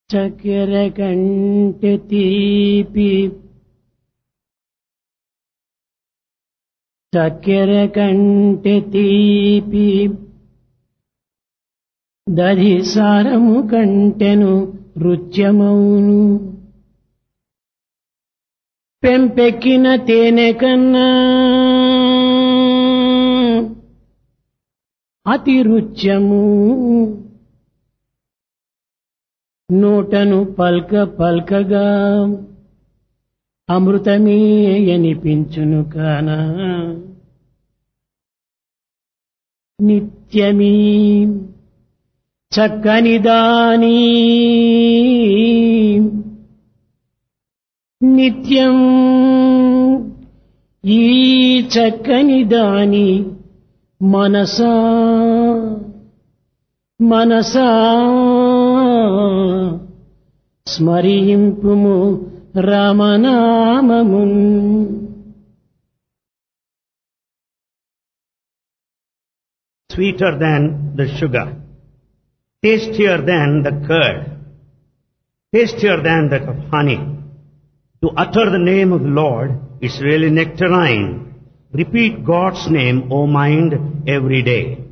చక్కెర కంటే తీపి చక్కెర కంటే తీపి దధి సారము కంటెను రుచ్యమౌను పెంపెక్కిన తేనె కన్నా అతి రుచ్యము నోటను పల్క పల్కగా అమృతమే అనిపించును కాన నిత్యమీ చక్కని దాని నిత్యం ఈ చక్కని దాని మనసా మనసా స్మరింపుము రామనామమున్ sweeter than the sugar, tastier than the curd, tastier than that of honey. To utter the name of the Lord is really nectarine. Repeat God's name, O mind, every day.